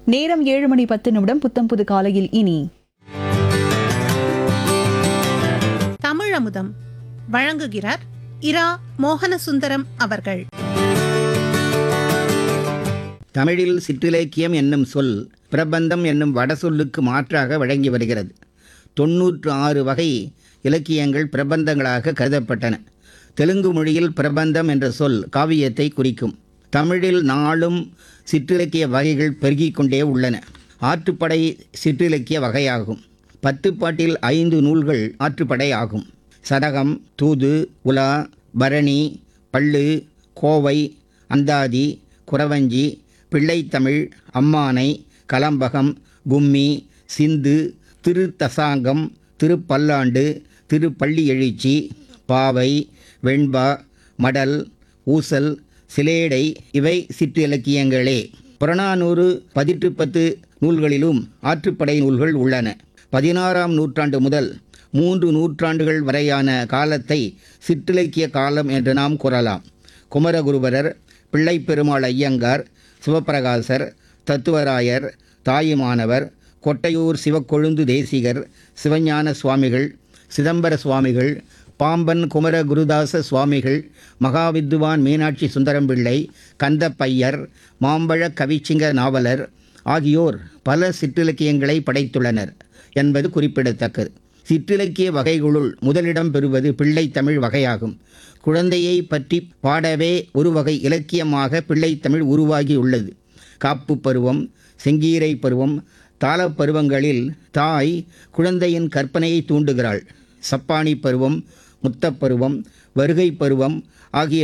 நேரம் ஏழு மணி பத்து நிமிடம் புத்தம் புது காலையில் இனி தமிழமுதம் வழங்குகிறார் இரா மோகனசுந்தரம் அவர்கள் தமிழில் சிற்றிலக்கியம் என்னும் சொல் பிரபந்தம் என்னும் வடசொல்லுக்கு மாற்றாக வழங்கி வருகிறது தொன்னூற்று ஆறு வகை இலக்கியங்கள் பிரபந்தங்களாக கருதப்பட்டன தெலுங்கு மொழியில் பிரபந்தம் என்ற சொல் காவியத்தை குறிக்கும் தமிழில் நாளும் சிற்றிலக்கிய வகைகள் பெருகிக் கொண்டே உள்ளன ஆற்றுப்படை சிற்றிலக்கிய வகையாகும் பத்துப்பாட்டில் ஐந்து நூல்கள் ஆற்றுப்படை ஆகும் சதகம் தூது உலா பரணி பள்ளு கோவை அந்தாதி குறவஞ்சி பிள்ளைத்தமிழ் அம்மானை கலம்பகம் கும்மி சிந்து திருத்தசாங்கம் திருப்பல்லாண்டு திருப்பள்ளி எழுச்சி பாவை வெண்பா மடல் ஊசல் சிலேடை இவை சிற்றிலக்கியங்களே புறநானூறு பதிற்றுப்பத்து நூல்களிலும் ஆற்றுப்படை நூல்கள் உள்ளன பதினாறாம் நூற்றாண்டு முதல் மூன்று நூற்றாண்டுகள் வரையான காலத்தை சிற்றிலக்கிய காலம் என்று நாம் கூறலாம் குமரகுருபரர் பிள்ளைப்பெருமாள் ஐயங்கார் சிவப்பிரகாசர் தத்துவராயர் தாயுமானவர் கொட்டையூர் சிவக்கொழுந்து தேசிகர் சிவஞான சுவாமிகள் சிதம்பர சுவாமிகள் பாம்பன் குமர குருதாச சுவாமிகள் மகாவித்துவான் மீனாட்சி சுந்தரம் பிள்ளை கந்தப்பையர் மாம்பழ கவிச்சிங்க நாவலர் ஆகியோர் பல சிற்றிலக்கியங்களை படைத்துள்ளனர் என்பது குறிப்பிடத்தக்கது சிற்றிலக்கிய வகைகளுள் முதலிடம் பெறுவது பிள்ளைத்தமிழ் வகையாகும் குழந்தையை பற்றி பாடவே ஒரு வகை இலக்கியமாக பிள்ளைத்தமிழ் உருவாகியுள்ளது காப்பு பருவம் செங்கீரை பருவம் தாளப் பருவங்களில் தாய் குழந்தையின் கற்பனையை தூண்டுகிறாள் சப்பானி பருவம் முத்தப்பருவம் வருகை பருவம் ஆகிய